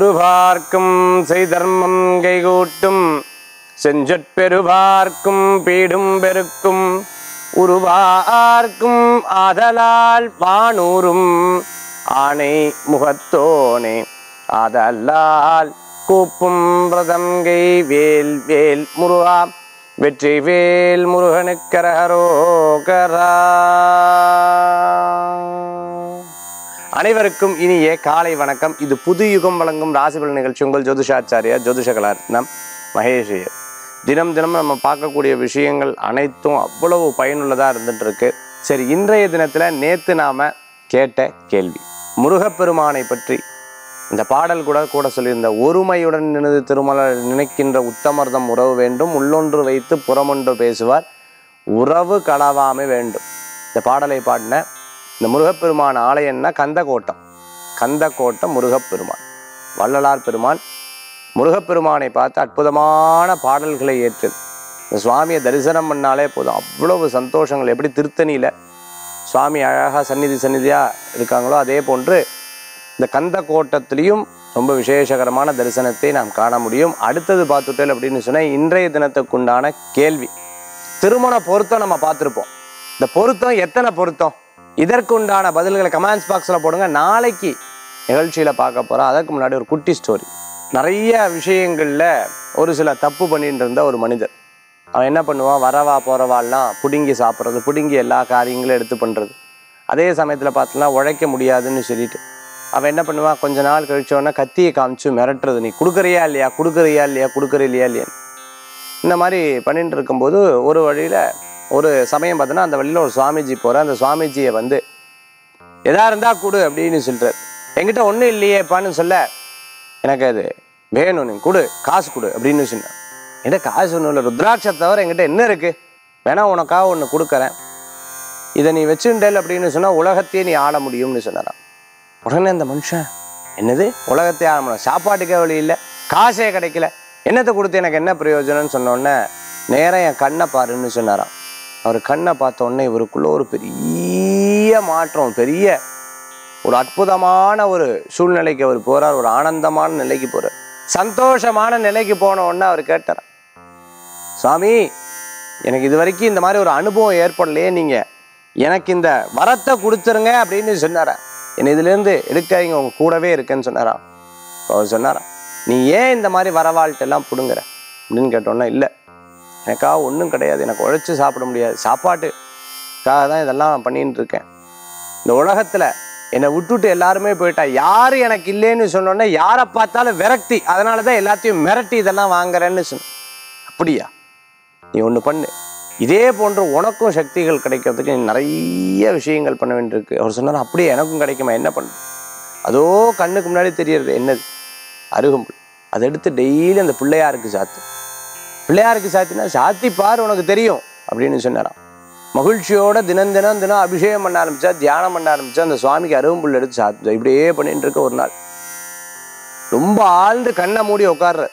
துருபார்க்கும் செய்தர்மம் கைகூட்டும் செஞ்சற்பெருவார்க்கும் பீடும் பெருக்கும் உருவார்க்கும் ஆதலால் வானூரும் ஆணை முகத்தோனே ஆதலால் கூப்பும் பிரதங்கை வேல் வேல் முருகா வெற்றி வேல் முருகனுக்கரகரோகரா அனைவருக்கும் இனிய காலை வணக்கம் இது புது யுகம் வழங்கும் ராசிபலன் நிகழ்ச்சி உங்கள் ஜோதிஷாச்சாரியா ஜோதிஷ கலாரத்னம் மகேஷியர் தினம் தினம் நம்ம பார்க்கக்கூடிய விஷயங்கள் அனைத்தும் அவ்வளவு பயனுள்ளதாக இருந்துட்டு இருக்கு சரி இன்றைய தினத்தில் நேற்று நாம கேட்ட கேள்வி முருகப்பெருமானை பற்றி இந்த பாடல் கூட கூட சொல்லியிருந்த ஒருமையுடன் நினைது திருமல நினைக்கின்ற உத்தமர்தம் உறவு வேண்டும் உள்ளொன்று வைத்து புறமொன்று பேசுவார் உறவு களவாமை வேண்டும் இந்த பாடலை பாடின இந்த முருகப்பெருமான் ஆலயம்னா கந்தக்கோட்டம் கந்தக்கோட்டம் முருகப்பெருமான் வள்ளலார் பெருமான் முருகப்பெருமானை பார்த்து அற்புதமான பாடல்களை ஏற்றது இந்த சுவாமியை தரிசனம் பண்ணாலே போதும் அவ்வளவு சந்தோஷங்கள் எப்படி திருத்தணியில் சுவாமி அழகாக சந்நிதி சந்நிதியாக இருக்காங்களோ அதே போன்று இந்த கந்த கோட்டத்திலையும் ரொம்ப விசேஷகரமான தரிசனத்தை நாம் காண முடியும் அடுத்தது பார்த்துட்டேன் அப்படின்னு சொன்னால் இன்றைய தினத்துக்குண்டான கேள்வி திருமண பொருத்தம் நம்ம பார்த்துருப்போம் இந்த பொருத்தம் எத்தனை பொருத்தம் இதற்குண்டான பதில்களை கமெண்ட்ஸ் பாக்ஸில் போடுங்க நாளைக்கு நிகழ்ச்சியில் பார்க்க போகிறோம் அதற்கு முன்னாடி ஒரு குட்டி ஸ்டோரி நிறைய விஷயங்களில் ஒரு சில தப்பு பண்ணிட்டு இருந்த ஒரு மனிதர் அவன் என்ன பண்ணுவான் வரவா போகிறவாள்லாம் பிடுங்கி சாப்பிட்றது பிடுங்கி எல்லா காரியங்களும் எடுத்து பண்ணுறது அதே சமயத்தில் பார்த்தோன்னா உழைக்க முடியாதுன்னு சொல்லிட்டு அவன் என்ன பண்ணுவான் கொஞ்ச நாள் கழிச்ச உடனே கத்தியை காமிச்சு மிரட்டுறது நீ கொடுக்குறியா இல்லையா கொடுக்குறியா இல்லையா கொடுக்குற இல்லையா இல்லையான்னு இந்த மாதிரி பண்ணிட்டு இருக்கும்போது ஒரு வழியில் ஒரு சமயம் பார்த்தோன்னா அந்த வழியில் ஒரு சுவாமிஜி போகிற அந்த சுவாமிஜியை வந்து எதா இருந்தால் கொடு அப்படின்னு சொல்கிறார் என்கிட்ட ஒன்றும் இல்லையேப்பான்னு சொல்ல எனக்கு அது வேணும் நீ கொடு காசு கொடு அப்படின்னு சொன்னேன் என்கிட்ட காசு ஒன்றும் இல்லை ருத்ராட்சை தவிர என்கிட்ட என்ன இருக்குது வேணா உனக்காக ஒன்று கொடுக்குறேன் இதை நீ வச்சுண்டேல் அப்படின்னு சொன்னால் உலகத்தையே நீ ஆள முடியும்னு சொன்னாராம் உடனே அந்த மனுஷன் என்னது உலகத்தை ஆள முடியும் சாப்பாட்டுக்கே வழி இல்லை காசே கிடைக்கல என்னத்தை கொடுத்து எனக்கு என்ன பிரயோஜனம்னு சொன்ன உடனே நேரம் என் கண்ணை பாருன்னு சொன்னாராம் அவர் கண்ணை பார்த்த உடனே இவருக்குள்ள ஒரு பெரிய மாற்றம் பெரிய ஒரு அற்புதமான ஒரு சூழ்நிலைக்கு அவர் போறார் ஒரு ஆனந்தமான நிலைக்கு போறார் சந்தோஷமான நிலைக்கு போன உடனே அவர் கேட்டார் சுவாமி எனக்கு இது வரைக்கும் இந்த மாதிரி ஒரு அனுபவம் ஏற்படலையே நீங்க எனக்கு இந்த வரத்தை கொடுத்துருங்க அப்படின்னு சொன்னாரா என்னை இதுலேருந்து எடுக்காதீங்க உங்க கூடவே இருக்கேன்னு சொன்னாராம் அவர் சொன்னாராம் நீ ஏன் இந்த மாதிரி வரவாழ்ட்டெல்லாம் பிடுங்குற அப்படின்னு கேட்டோன்னா இல்லை எனக்காக ஒன்றும் கிடையாது எனக்கு உழைச்சி சாப்பிட முடியாது சாப்பாட்டுக்காக தான் இதெல்லாம் பண்ணிட்டு இருக்கேன் இந்த உலகத்தில் என்னை விட்டுட்டு எல்லாருமே போயிட்டா யார் எனக்கு இல்லைன்னு சொன்னோன்னே யாரை பார்த்தாலும் விரக்தி அதனால தான் எல்லாத்தையும் மிரட்டி இதெல்லாம் வாங்குறேன்னு சொன்ன அப்படியா நீ ஒன்று பண்ணு இதே போன்று உனக்கும் சக்திகள் கிடைக்கிறதுக்கு நீ நிறைய விஷயங்கள் பண்ண வேண்டியிருக்கு அவர் சொன்னார் அப்படியே எனக்கும் கிடைக்குமா என்ன பண்ணு அதோ கண்ணுக்கு முன்னாடி தெரியறது என்னது அருகம்புல் அதை எடுத்து டெய்லி அந்த பிள்ளையாருக்கு சாத்து பிள்ளையாருக்கு சாத்தினா சாத்தி பார் உனக்கு தெரியும் அப்படின்னு சொன்னாராம் மகிழ்ச்சியோட தினம் தினம் தினம் அபிஷேகம் பண்ண ஆரம்பிச்சா தியானம் பண்ண ஆரம்பிச்சா அந்த சுவாமிக்கு அருகம்புல் எடுத்து சாத்து இப்படியே பண்ணிட்டு இருக்க ஒரு நாள் ரொம்ப ஆழ்ந்து கண்ணை மூடி உட்கார்ற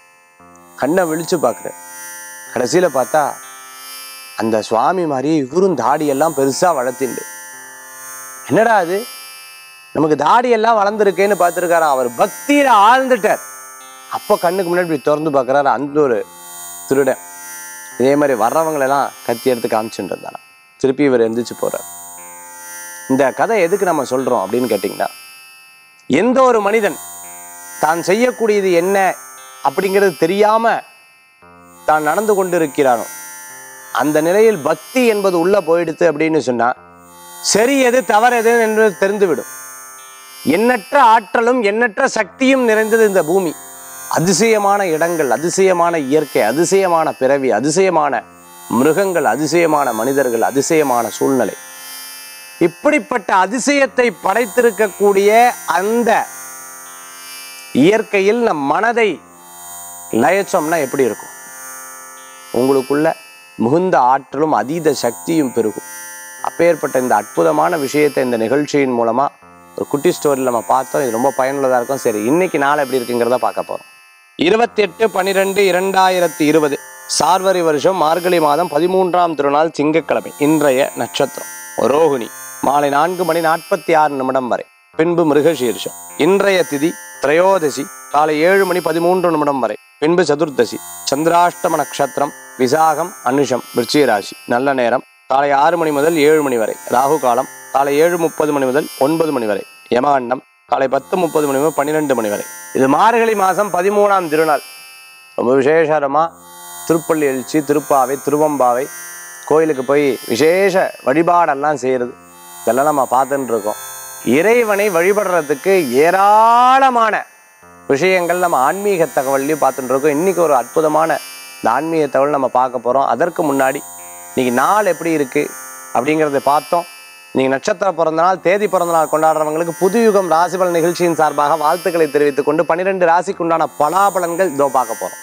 கண்ணை விழிச்சு பார்க்குற கடைசியில் பார்த்தா அந்த சுவாமி மாதிரி இவரும் தாடியெல்லாம் பெருசாக வளர்த்திண்டு என்னடா அது நமக்கு தாடியெல்லாம் வளர்ந்துருக்கேன்னு பார்த்துருக்காராம் அவர் பக்தியில் ஆழ்ந்துட்டார் அப்போ கண்ணுக்கு முன்னாடி இப்படி திறந்து பார்க்குறாரு அந்த ஒரு திருடன் இதே மாதிரி வர்றவங்களெல்லாம் கத்தி எடுத்து காமிச்சுட்டு இருந்தாராம் திருப்பி இவர் எந்திரிச்சு போறார் இந்த கதை எதுக்கு நம்ம சொல்றோம் அப்படின்னு கேட்டிங்கன்னா எந்த ஒரு மனிதன் தான் செய்யக்கூடியது என்ன அப்படிங்கிறது தெரியாம தான் நடந்து கொண்டிருக்கிறானோ அந்த நிலையில் பக்தி என்பது உள்ள போயிடுத்து அப்படின்னு சொன்னா சரி எது தவறு எது என்று தெரிந்துவிடும் எண்ணற்ற ஆற்றலும் எண்ணற்ற சக்தியும் நிறைந்தது இந்த பூமி அதிசயமான இடங்கள் அதிசயமான இயற்கை அதிசயமான பிறவி அதிசயமான மிருகங்கள் அதிசயமான மனிதர்கள் அதிசயமான சூழ்நிலை இப்படிப்பட்ட அதிசயத்தை படைத்திருக்கக்கூடிய அந்த இயற்கையில் நம் மனதை லயச்சோம்னா எப்படி இருக்கும் உங்களுக்குள்ள மிகுந்த ஆற்றலும் அதீத சக்தியும் பெருகும் அப்பேற்பட்ட இந்த அற்புதமான விஷயத்தை இந்த நிகழ்ச்சியின் மூலமா ஒரு குட்டி ஸ்டோரியில் நம்ம பார்த்தோம் இது ரொம்ப பயனுள்ளதாக இருக்கும் சரி இன்னைக்கு நாள் எப்படி இருக்குங்கிறத பார்க்க போறோம் இருபத்தி எட்டு பன்னிரெண்டு இரண்டாயிரத்தி இருபது சார்வரி வருஷம் மார்கழி மாதம் பதிமூன்றாம் திருநாள் திங்கட்கிழமை இன்றைய நட்சத்திரம் ரோகிணி மாலை நான்கு மணி நாற்பத்தி ஆறு நிமிடம் வரை பின்பு மிருகசீர்ஷம் இன்றைய திதி திரையோதசி காலை ஏழு மணி பதிமூன்று நிமிடம் வரை பின்பு சதுர்தசி சந்திராஷ்டம நட்சத்திரம் விசாகம் அனுஷம் விருச்சிக ராசி நல்ல நேரம் காலை ஆறு மணி முதல் ஏழு மணி வரை ராகு காலம் காலை ஏழு முப்பது மணி முதல் ஒன்பது மணி வரை யமகண்டம் காலை பத்து முப்பது மணி முதல் பன்னிரெண்டு மணி வரை இது மார்கழி மாதம் பதிமூணாம் திருநாள் ரொம்ப விசேஷமாக திருப்பள்ளி எழுச்சி திருப்பாவை திருவம்பாவை கோயிலுக்கு போய் விசேஷ வழிபாடெல்லாம் செய்கிறது இதெல்லாம் நம்ம பார்த்துட்டு இருக்கோம் இறைவனை வழிபடுறதுக்கு ஏராளமான விஷயங்கள் நம்ம ஆன்மீக தகவல்லையும் பார்த்துட்டு இருக்கோம் இன்னைக்கு ஒரு அற்புதமான இந்த ஆன்மீக தகவல் நம்ம பார்க்க போகிறோம் அதற்கு முன்னாடி இன்னைக்கு நாள் எப்படி இருக்குது அப்படிங்கிறத பார்த்தோம் நீங்கள் நட்சத்திர பிறந்த நாள் தேதி பிறந்த நாள் கொண்டாடுறவங்களுக்கு புதுயுகம் ராசிபலன் நிகழ்ச்சியின் சார்பாக வாழ்த்துக்களை தெரிவித்துக் கொண்டு பன்னிரெண்டு ராசிக்கு உண்டான பலாபலன்கள் இதோ பார்க்க போகிறோம்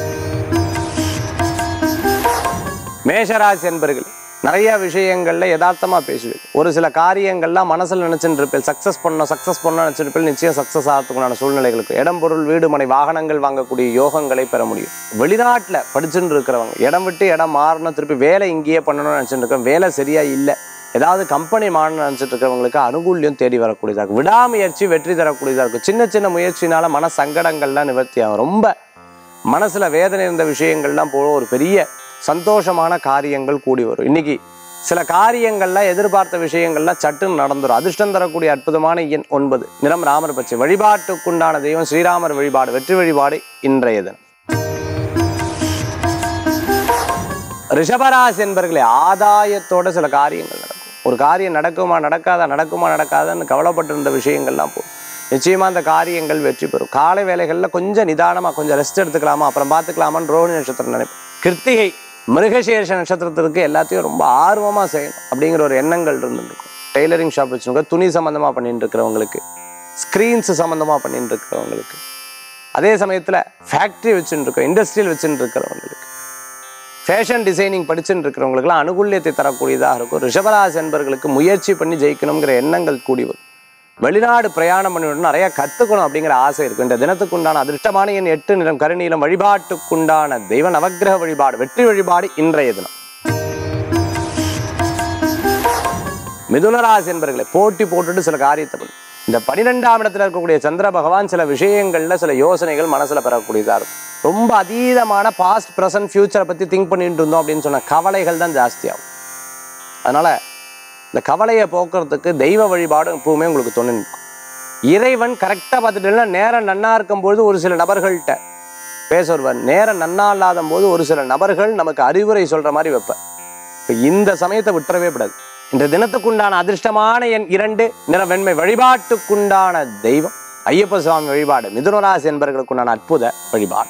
மேஷராசி என்பர்கள் நிறைய விஷயங்கள்ல யதார்த்தமா பேசுவேன் ஒரு சில காரியங்கள்லாம் மனசுல நினைச்சுட்டு இருப்பேன் சக்சஸ் பண்ணணும் சக்சஸ் பண்ணணும் நினைச்சிட்டு இருப்பேன் நிச்சயம் சக்சஸ் ஆகிறதுக்குண்டான சூழ்நிலைகளுக்கு இடம் பொருள் வீடு மனை வாகனங்கள் வாங்கக்கூடிய யோகங்களை பெற முடியும் வெளிநாட்டுல படிச்சுட்டு இருக்கிறவங்க இடம் விட்டு இடம் மாறணும் திருப்பி வேலை இங்கேயே பண்ணணும்னு நினைச்சிட்டு இருக்கேன் வேலை சரியா இல்லை ஏதாவது கம்பெனி மாறணும்னு நினைச்சிட்டு இருக்கிறவங்களுக்கு அனுகூல்யம் தேடி வரக்கூடியதாக இருக்கும் விடாமுயற்சி வெற்றி தரக்கூடியதாக இருக்கும் சின்ன சின்ன முயற்சினால மன சங்கடங்கள்லாம் நிவர்த்தி ஆகும் ரொம்ப மனசுல வேதனை இருந்த விஷயங்கள்லாம் போக ஒரு பெரிய சந்தோஷமான காரியங்கள் கூடி வரும் இன்னைக்கு சில காரியங்கள்லாம் எதிர்பார்த்த விஷயங்கள்லாம் சட்டுன்னு நடந்துரும் அதிர்ஷ்டம் தரக்கூடிய அற்புதமான எண் ஒன்பது நிறம் ராமர் பச்சை வழிபாட்டுக்குண்டான தெய்வம் ஸ்ரீராமர் வழிபாடு வெற்றி வழிபாடு இன்றைய தினம் ரிஷபராசி என்பர்களே ஆதாயத்தோட சில காரியங்கள் நடக்கும் ஒரு காரியம் நடக்குமா நடக்காதா நடக்குமா நடக்காதான்னு கவலைப்பட்டு இருந்த விஷயங்கள்லாம் போகும் நிச்சயமா அந்த காரியங்கள் வெற்றி பெறும் காலை வேலைகளில் கொஞ்சம் நிதானமா கொஞ்சம் ரெஸ்ட் எடுத்துக்கலாமா அப்புறம் பார்த்துக்கலாமான்னு ரோஹிணி நட்சத்திரம் நினைப்பேன் கிருத்திகை மிருகசீர்ஷ நட்சத்திரத்திற்கு எல்லாத்தையும் ரொம்ப ஆர்வமா செய்யணும் அப்படிங்கிற ஒரு எண்ணங்கள் இருந்துருக்கும் டெய்லரிங் ஷாப் வச்சுருக்க துணி சம்மந்தமா பண்ணிட்டு இருக்கிறவங்களுக்கு ஸ்க்ரீன்ஸ் சம்மந்தமா பண்ணிட்டு இருக்கிறவங்களுக்கு அதே சமயத்துல ஃபேக்ட்ரி வச்சுட்டு இருக்கோம் இண்டஸ்ட்ரியல் வச்சுட்டு இருக்கிறவங்களுக்கு ஃபேஷன் டிசைனிங் படிச்சுட்டு இருக்கிறவங்களுக்குலாம் அனுகூல்யத்தை தரக்கூடியதாக இருக்கும் ரிஷபராசி என்பர்களுக்கு முயற்சி பண்ணி ஜெயிக்கணுங்கிற எண்ணங்கள் கூடி வரும் வெளிநாடு பிரயாணம் பண்ணிவிட்டு நிறைய கற்றுக்கணும் அப்படிங்கிற ஆசை இருக்கும் இந்த தினத்துக்கு உண்டான அதிர்ஷ்டமான எண் எட்டு நிறம் கருநீலம் வழிபாட்டுக்குண்டான தெய்வ நவக்கிரக வழிபாடு வெற்றி வழிபாடு இன்றைய தினம் மிதுனராசி என்பர்களை போட்டி போட்டுட்டு சில காரியத்தை பண்ணும் இந்த பனிரெண்டாம் இடத்துல இருக்கக்கூடிய சந்திர பகவான் சில விஷயங்கள்ல சில யோசனைகள் மனசுல பெறக்கூடியதா இருக்கும் ரொம்ப அதீதமான பாஸ்ட் ப்ரெசன்ட் ஃபியூச்சரை பத்தி திங்க் பண்ணிட்டு இருந்தோம் அப்படின்னு சொன்ன கவலைகள் தான் ஜாஸ்தியாகும் அதனால இந்த கவலையை போக்குறதுக்கு தெய்வ வழிபாடு எப்பவுமே உங்களுக்கு துணை நிற்கும் இறைவன் கரெக்டாக பார்த்துட்டீங்கன்னா நேரம் நன்னா இருக்கும்பொழுது ஒரு சில நபர்கள்ட்ட பேச வருவார் நேரம் நன்னா இல்லாத போது ஒரு சில நபர்கள் நமக்கு அறிவுரை சொல்ற மாதிரி வைப்பேன் இப்போ இந்த சமயத்தை விட்டுறவே கூடாது இந்த தினத்துக்குண்டான அதிர்ஷ்டமான எண் இரண்டு நிற வெண்மை வழிபாட்டுக்குண்டான தெய்வம் ஐயப்ப சுவாமி வழிபாடு மிதுனராசி என்பவர்களுக்குண்டான அற்புத வழிபாடு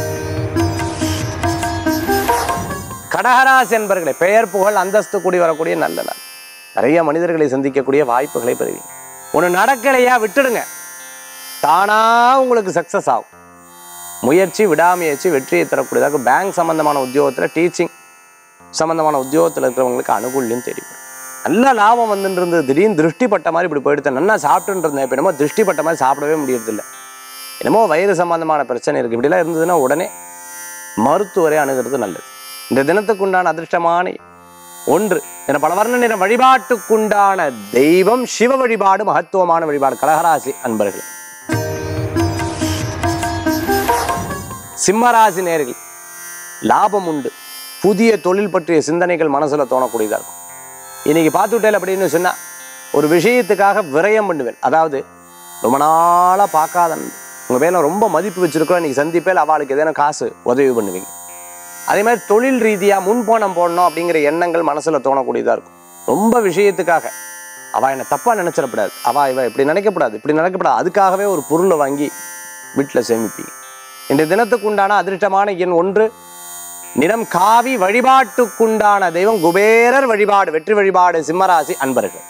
கடகராசி என்பர்களை பெயர் புகழ் அந்தஸ்து கூடி வரக்கூடிய நல்ல நாள் நிறைய மனிதர்களை சந்திக்கக்கூடிய வாய்ப்புகளை பெறுவீங்க ஒன்று நடக்கலையா விட்டுடுங்க தானா உங்களுக்கு சக்சஸ் ஆகும் முயற்சி விடாமுயற்சி வெற்றியை தரக்கூடியதாக பேங்க் சம்பந்தமான உத்தியோகத்தில் டீச்சிங் சம்பந்தமான உத்தியோகத்தில் இருக்கிறவங்களுக்கு அனுகூல்யம் தெரியும் நல்ல லாபம் வந்துட்டு இருந்தது திடீர்னு திருஷ்டி பட்ட மாதிரி இப்படி போயிடுது நல்லா சாப்பிட்டுட்டு இருந்தேன் இப்போ என்னமோ திருஷ்டி பட்ட மாதிரி சாப்பிடவே முடியறதில்ல என்னமோ வயிறு சம்பந்தமான பிரச்சனை இருக்குது இப்படிலாம் இருந்ததுன்னா உடனே மருத்துவரை அணுகிறது நல்லது இந்த தினத்துக்கு உண்டான அதிர்ஷ்டமான ஒன்று என பலவர்ண நிற வழிபாட்டுக்குண்டான தெய்வம் சிவ வழிபாடு மகத்துவமான வழிபாடு கடகராசி அன்பர்கள் சிம்மராசி நேர்கள் லாபம் உண்டு புதிய தொழில் பற்றிய சிந்தனைகள் மனசுல தோணக்கூடியதா இருக்கும் இன்னைக்கு பார்த்துட்டேன் அப்படின்னு சொன்னா ஒரு விஷயத்துக்காக விரயம் பண்ணுவேன் அதாவது ரொம்ப நாளா பார்க்காத நண்பர். உங்க பேர்ல ரொம்ப மதிப்பு வச்சிருக்கிறோம் இன்னைக்கு சந்திப்பேல் அவளுக்கு எதனா காசு உதவி பண்ணுவீங்க அதே மாதிரி தொழில் ரீதியாக முன்போனம் போடணும் அப்படிங்கிற எண்ணங்கள் மனசில் தோணக்கூடியதாக இருக்கும் ரொம்ப விஷயத்துக்காக அவள் என்னை தப்பாக நினச்சிடக்கூடாது அவள் இவ இப்படி நினைக்கக்கூடாது இப்படி நினைக்கக்கூடாது அதுக்காகவே ஒரு பொருளை வாங்கி வீட்டில் சேமிப்பீங்க இன்றைய தினத்துக்கு உண்டான அதிர்ஷ்டமான எண் ஒன்று நிறம் காவி வழிபாட்டுக்குண்டான தெய்வம் குபேரர் வழிபாடு வெற்றி வழிபாடு சிம்மராசி அன்பர்கள்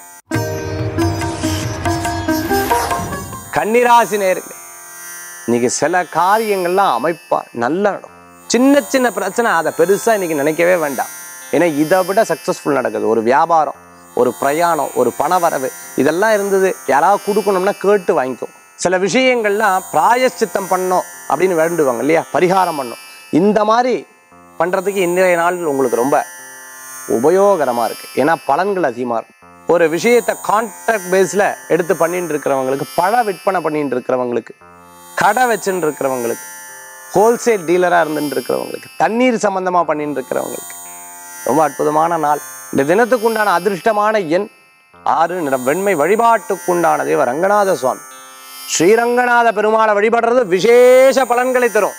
கன்னிராசி நேர்களே இன்னைக்கு சில காரியங்கள்லாம் அமைப்பா நல்லா நடக்கும் சின்ன சின்ன பிரச்சனை அதை பெருசாக இன்னைக்கு நினைக்கவே வேண்டாம் ஏன்னா இதை விட சக்ஸஸ்ஃபுல் நடக்குது ஒரு வியாபாரம் ஒரு பிரயாணம் ஒரு பணவரவு இதெல்லாம் இருந்தது யாராவது கொடுக்கணும்னா கேட்டு வாங்கிக்கும் சில விஷயங்கள்லாம் பிராயஷ்சித்தம் பண்ணோம் அப்படின்னு வேண்டுவாங்க இல்லையா பரிகாரம் பண்ணோம் இந்த மாதிரி பண்ணுறதுக்கு இன்றைய நாள் உங்களுக்கு ரொம்ப உபயோகரமாக இருக்குது ஏன்னா பலன்கள் அதிகமாக இருக்கும் ஒரு விஷயத்தை கான்ட்ராக்ட் பேஸில் எடுத்து பண்ணிட்டு இருக்கிறவங்களுக்கு பழ விற்பனை பண்ணிட்டு இருக்கிறவங்களுக்கு கடை வச்சுன்னு இருக்கிறவங்களுக்கு ஹோல்சேல் டீலராக இருந்துட்டு இருக்கிறவங்களுக்கு தண்ணீர் சம்பந்தமாக பண்ணிட்டு இருக்கிறவங்களுக்கு ரொம்ப அற்புதமான நாள் இந்த தினத்துக்கு உண்டான அதிர்ஷ்டமான எண் ஆறு நிறம் வெண்மை வழிபாட்டுக்குண்டான தேவ ரங்கநாத சுவாமி ஸ்ரீரங்கநாத பெருமாளை வழிபடுறது விசேஷ பலன்களை தரும்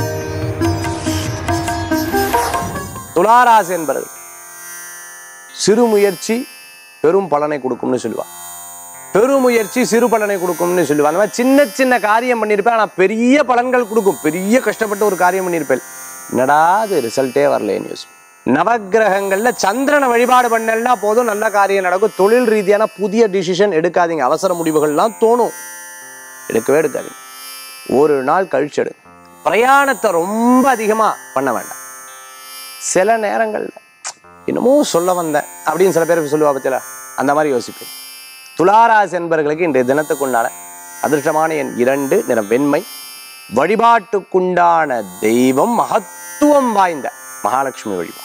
துளாராசி என்பவர்கள் சிறு முயற்சி பெரும் பலனை கொடுக்கும்னு சொல்லுவா பெருமுயற்சி சிறு பலனை கொடுக்கும்னு சொல்லுவா அந்த மாதிரி சின்ன சின்ன காரியம் பண்ணியிருப்பேன் ஆனால் பெரிய பலன்கள் கொடுக்கும் பெரிய கஷ்டப்பட்டு ஒரு காரியம் பண்ணியிருப்பேன் என்னடா அது ரிசல்ட்டே வரல நியூஸ் நவக்கிரகங்கள்ல சந்திரனை வழிபாடு பண்ணலன்னா போதும் நல்ல காரியம் நடக்கும் தொழில் ரீதியான புதிய டிசிஷன் எடுக்காதீங்க அவசர முடிவுகள்லாம் தோணும் எடுக்கவே எடுக்காதீங்க ஒரு நாள் கழிச்சு எடுங்க பிரயாணத்தை ரொம்ப அதிகமா பண்ண வேண்டாம் சில நேரங்கள்ல என்னமோ சொல்ல வந்தேன் அப்படின்னு சில பேர் சொல்லுவா பத்தில அந்த மாதிரி யோசிப்பேன் துளாராசி என்பர்களுக்கு இன்றைய தினத்துக்குண்டான அதிர்ஷ்டமான எண் இரண்டு நிறம் வெண்மை வழிபாட்டுக்குண்டான தெய்வம் மகத்துவம் வாய்ந்த மகாலட்சுமி வழிபாடு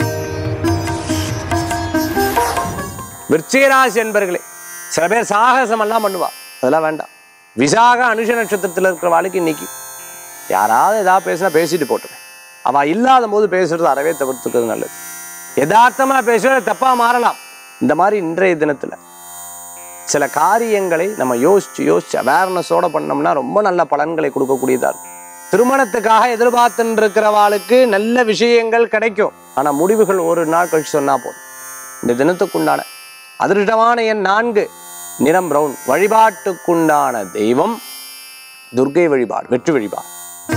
விருச்சிகராசி என்பர்களே சில பேர் சாகசம் எல்லாம் பண்ணுவா அதெல்லாம் வேண்டாம் விசாக அனுஷ நட்சத்திரத்தில் இருக்கிற வாழ்க்கை இன்னைக்கு யாராவது ஏதாவது பேசினா பேசிட்டு போட்டுருவேன் அவ இல்லாத போது பேசுறது அறவே தவிர்த்துக்கிறது நல்லது யதார்த்தமா பேசுறது தப்பா மாறலாம் இந்த மாதிரி இன்றைய தினத்துல சில காரியங்களை நம்ம யோசிச்சு யோசிச்சு அவேர்னஸோட பண்ணோம்னா ரொம்ப நல்ல பலன்களை கொடுக்கக்கூடியதா இருக்கும் திருமணத்துக்காக எதிர்பார்த்துட்டு இருக்கிறவாளுக்கு நல்ல விஷயங்கள் கிடைக்கும் ஆனா முடிவுகள் ஒரு நாள் கழிச்சு சொன்னா போதும் இந்த தினத்துக்குண்டான அதிர்ஷ்டமான எண் நான்கு நிறம் பிரவுன் வழிபாட்டுக்குண்டான தெய்வம் துர்க்கை வழிபாடு வெற்றி வழிபாடு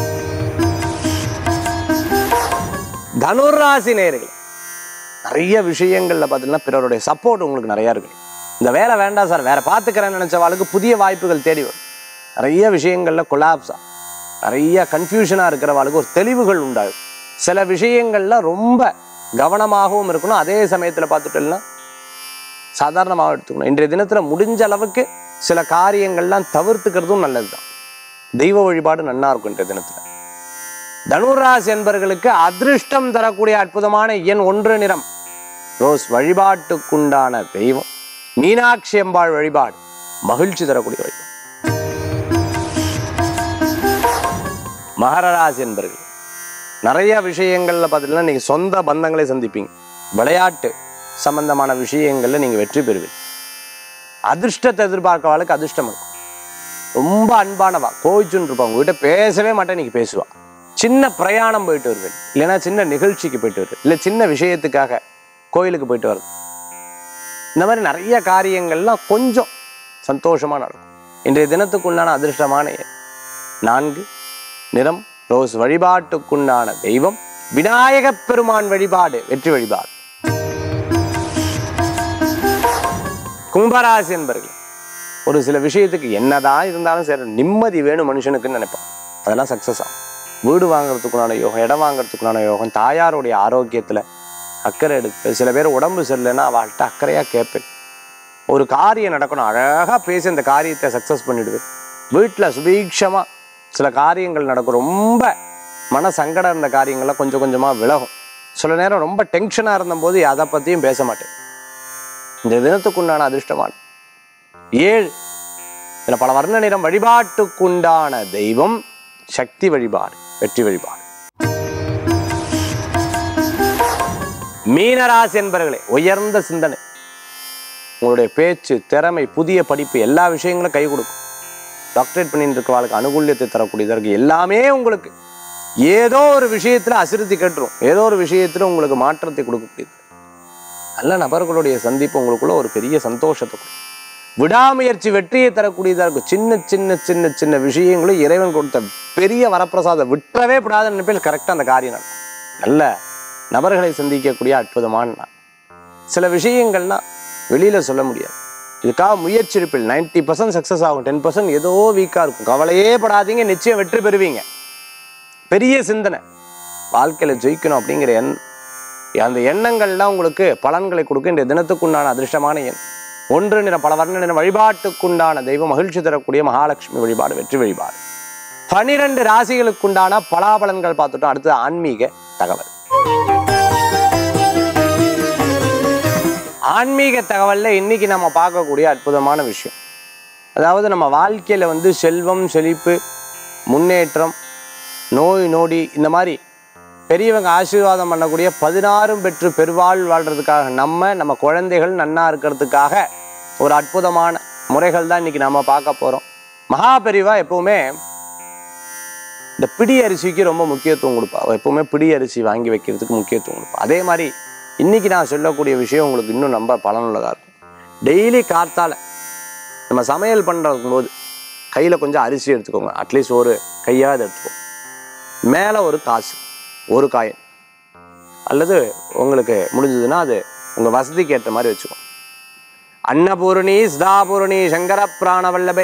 தனுராசி நேர்கள் நிறைய விஷயங்கள்ல பார்த்தீங்கன்னா பிறருடைய சப்போர்ட் உங்களுக்கு நிறைய இருக்கு இந்த வேலை வேண்டாம் சார் வேற பார்த்துக்கிறேன்னு நினைச்சவாளுக்கு புதிய வாய்ப்புகள் தேடி வரும் நிறைய விஷயங்கள்ல கொலாப்ஸா நிறைய கன்ஃபியூஷனா இருக்கிறவாளுக்கு ஒரு தெளிவுகள் உண்டாகும் சில விஷயங்கள்ல ரொம்ப கவனமாகவும் இருக்கணும் அதே சமயத்துல பார்த்துட்டோம்னா சாதாரணமாக எடுத்துக்கணும் இன்றைய தினத்துல முடிஞ்ச அளவுக்கு சில காரியங்கள்லாம் தவிர்த்துக்கிறதும் நல்லதுதான் தெய்வ வழிபாடு நன்னா இருக்கும் இன்றைய தினத்துல தனுராசி என்பர்களுக்கு அதிர்ஷ்டம் தரக்கூடிய அற்புதமான எண் ஒன்று நிறம் ரோஸ் வழிபாட்டுக்குண்டான தெய்வம் மீனாட்சி அம்பாள் வழிபாடு மகிழ்ச்சி தரக்கூடிய வழிபாடு மகர ராசி என்பர்கள் நிறைய விஷயங்கள்ல பார்த்தீங்கன்னா நீங்க சொந்த பந்தங்களை சந்திப்பீங்க விளையாட்டு சம்பந்தமான விஷயங்கள்ல நீங்க வெற்றி பெறுவீங்க அதிர்ஷ்டத்தை எதிர்பார்க்கவாளுக்கு அதிர்ஷ்டம் இருக்கும் ரொம்ப அன்பானவா கோவிச்சுன்னு இருப்பா உங்ககிட்ட பேசவே மாட்டேன் நீங்க பேசுவா சின்ன பிரயாணம் போயிட்டு வருவேன் இல்லைன்னா சின்ன நிகழ்ச்சிக்கு போயிட்டு வருவேன் இல்லை சின்ன விஷயத்துக்காக கோயிலுக்கு போயிட்டு வருது இந்த மாதிரி நிறைய காரியங்கள்லாம் கொஞ்சம் சந்தோஷமா நடக்கும் இன்றைய தினத்துக்குண்டான அதிர்ஷ்டமான எண் நான்கு நிறம் ரோஸ் வழிபாட்டுக்குண்டான தெய்வம் விநாயகப் பெருமான் வழிபாடு வெற்றி வழிபாடு கும்பராசி என்பர்கள் ஒரு சில விஷயத்துக்கு என்னதான் இருந்தாலும் சரி நிம்மதி வேணும் மனுஷனுக்குன்னு நினைப்பான் அதெல்லாம் சக்ஸஸ் ஆகும் வீடு வாங்குறதுக்குண்டான யோகம் இடம் வாங்குறதுக்குண்டான யோகம் தாயாருடைய ஆரோக்கியத்தில் அக்கறை எடுப்பு சில பேர் உடம்பு சரியில்லைன்னா அவள்கிட்ட அக்கறையாக கேட்பேன் ஒரு காரியம் நடக்கணும் அழகாக பேசி அந்த காரியத்தை சக்ஸஸ் பண்ணிடுவேன் வீட்டில் சுபீட்சமாக சில காரியங்கள் நடக்கும் ரொம்ப மன சங்கடம் இருந்த காரியங்கள்லாம் கொஞ்சம் கொஞ்சமாக விலகும் சில நேரம் ரொம்ப டென்ஷனாக இருந்தபோது அதை பற்றியும் பேச மாட்டேன் இந்த தினத்துக்குண்டான அதிர்ஷ்டமான ஏழு இதில் பல வர்ண நிறம் வழிபாட்டுக்குண்டான தெய்வம் சக்தி வழிபாடு வெற்றி வழிபாடு மீனராசி என்பர்களே உயர்ந்த சிந்தனை உங்களுடைய பேச்சு திறமை புதிய படிப்பு எல்லா விஷயங்களும் கை கொடுக்கும் டாக்டரேட் பண்ணிட்டு இருக்கிறவங்களுக்கு அனுகூல்யத்தை தரக்கூடியதாக இருக்கு எல்லாமே உங்களுக்கு ஏதோ ஒரு விஷயத்துல அசிறுத்தி கட்டுரும் ஏதோ ஒரு விஷயத்துல உங்களுக்கு மாற்றத்தை கொடுக்கக்கூடியது நல்ல நபர்களுடைய சந்திப்பு உங்களுக்குள்ள ஒரு பெரிய சந்தோஷத்தை கொடுக்கும் விடாமுயற்சி வெற்றியை தரக்கூடியதா இருக்கும் சின்ன சின்ன சின்ன சின்ன விஷயங்களும் இறைவன் கொடுத்த பெரிய வரப்பிரசாதம் விட்டுறவே கூடாத நினைப்பில் கரெக்டாக அந்த காரியம் நடக்கும் நல்ல நபர்களை சந்திக்கக்கூடிய அற்புதமான நாள் சில விஷயங்கள்லாம் வெளியில சொல்ல முடியாது இதுக்காக முயற்சி இருப்பில் நைன்டி பர்சன்ட் சக்ஸஸ் ஆகும் டென் பர்சன்ட் ஏதோ வீக்காக இருக்கும் கவலையே படாதீங்க நிச்சயம் வெற்றி பெறுவீங்க பெரிய சிந்தனை வாழ்க்கையில் ஜெயிக்கணும் அப்படிங்கிற எண் அந்த எண்ணங்கள்லாம் உங்களுக்கு பலன்களை கொடுக்க இந்த தினத்துக்குண்டான அதிர்ஷ்டமான எண் ஒன்று நிற பல வர்ண நிற வழிபாட்டுக்குண்டான தெய்வம் மகிழ்ச்சி தரக்கூடிய மகாலட்சுமி வழிபாடு வெற்றி வழிபாடு பனிரெண்டு ராசிகளுக்குண்டான பலாபலன்கள் பார்த்துட்டோம் அடுத்து ஆன்மீக தகவல் ஆன்மீக தகவல்ல இன்னைக்கு நம்ம பார்க்கக்கூடிய அற்புதமான விஷயம் அதாவது நம்ம வாழ்க்கையில வந்து செல்வம் செழிப்பு முன்னேற்றம் நோய் நொடி இந்த மாதிரி பெரியவங்க ஆசீர்வாதம் பண்ணக்கூடிய பதினாறும் பெற்று பெருவாழ் வாழ்றதுக்காக நம்ம நம்ம குழந்தைகள் நன்னா இருக்கிறதுக்காக ஒரு அற்புதமான முறைகள் தான் இன்னைக்கு நம்ம பார்க்க போகிறோம் மகா பெரிவா எப்பவுமே இந்த பிடி அரிசிக்கு ரொம்ப முக்கியத்துவம் கொடுப்பா அவ எப்பவுமே பிடி அரிசி வாங்கி வைக்கிறதுக்கு முக்கியத்துவம் கொடுப்பா அதே மாதிரி இன்னைக்கு நான் சொல்லக்கூடிய விஷயம் உங்களுக்கு இன்னும் ரொம்ப பலனுள்ளதாக இருக்கும் டெய்லி காத்தால நம்ம சமையல் பண்ணுறதுக்கும் போது கையில் கொஞ்சம் அரிசி எடுத்துக்கோங்க அட்லீஸ்ட் ஒரு கையாவது எடுத்துக்கோங்க மேலே ஒரு காசு ஒரு காயின் அல்லது உங்களுக்கு முடிஞ்சதுன்னா அது உங்கள் வசதிக்கு ஏற்ற மாதிரி வச்சுக்கோங்க அன்னபூரணி சிதாபூரணி சங்கர பிராணவல்லபே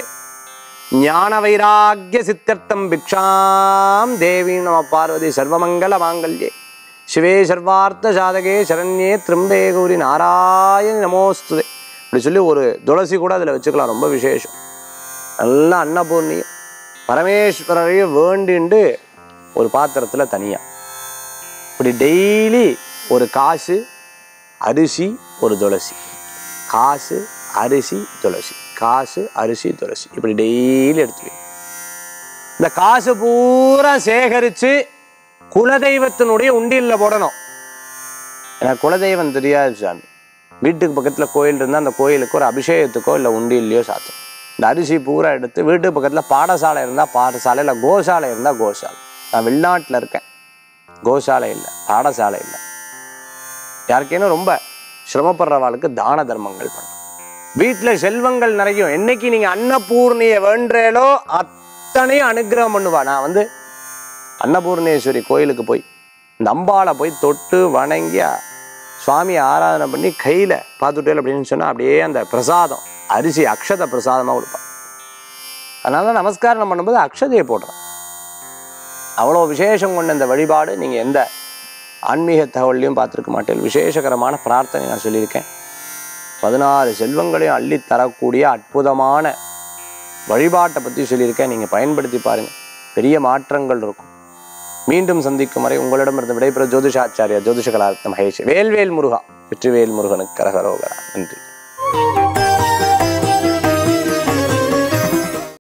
ஞான வைராக்கிய சித்தர்த்தம் பிக்ஷாம் தேவி நம பார்வதி சர்வமங்கல மாங்கல்யே சிவே சர்வார்த்த சாதகே சரண்யே திரம்பே கௌரி நாராயணி நமோஸ்துதே இப்படி சொல்லி ஒரு துளசி கூட அதில் வச்சுக்கலாம் ரொம்ப விசேஷம் நல்லா அன்னபூர்ணியும் பரமேஸ்வரரையும் வேண்டிண்டு ஒரு பாத்திரத்தில் தனியாக இப்படி டெய்லி ஒரு காசு அரிசி ஒரு துளசி காசு அரிசி துளசி காசு அரிசி துளசி இப்படி டெய்லி எடுத்துவீங்க இந்த காசு பூரா சேகரித்து குலதெய்வத்தினுடைய உண்டியலில் போடணும் எனக்கு குலதெய்வம் தெரியாது சாமி வீட்டுக்கு பக்கத்தில் கோயில் இருந்தால் அந்த கோயிலுக்கு ஒரு அபிஷேகத்துக்கோ இல்லை உண்டியல்லையோ சாத்தும் இந்த அரிசி பூரா எடுத்து வீட்டுக்கு பக்கத்தில் பாடசாலை இருந்தால் பாடசாலை இல்லை கோசாலை இருந்தால் கோசாலை நான் வெளிநாட்டில் இருக்கேன் கோசாலை இல்லை பாடசாலை இல்லை யாருக்கேனும் ரொம்ப சிரமப்படுறவாளுக்கு தான தர்மங்கள் பண்ணும் வீட்டில் செல்வங்கள் நிறையும் என்னைக்கு நீங்கள் அன்னபூர்ணியை வேண்டேலோ அத்தனையும் அனுகிரகம் பண்ணுவா நான் வந்து அன்னபூர்ணேஸ்வரி கோயிலுக்கு போய் இந்த அம்பாளை போய் தொட்டு வணங்கி சுவாமியை ஆராதனை பண்ணி கையில் பார்த்துட்டேன் அப்படின்னு சொன்னால் அப்படியே அந்த பிரசாதம் அரிசி அக்ஷத பிரசாதமாக கொடுப்பான் அதனால தான் நமஸ்காரம் பண்ணும்போது அக்ஷதையை போடுறேன் அவ்வளோ விசேஷம் கொண்ட இந்த வழிபாடு நீங்கள் எந்த ஆன்மீக தகவல்லையும் பார்த்துருக்க மாட்டேன் விசேஷகரமான பிரார்த்தனை நான் சொல்லியிருக்கேன் பதினாறு செல்வங்களையும் அள்ளி தரக்கூடிய அற்புதமான வழிபாட்டை பற்றி சொல்லியிருக்கேன் நீங்கள் பயன்படுத்தி பாருங்கள் பெரிய மாற்றங்கள் இருக்கும் மீண்டும் சந்திக்கும் வரை உங்களிடமிருந்து விடைபெற ஜோதிஷாச்சாரியா ஜோதிஷ கலாரத்ன மகேஷ் வேல்வேல் முருகா வெற்றிவேல் முருகனுக்கு கரகரோகரா நன்றி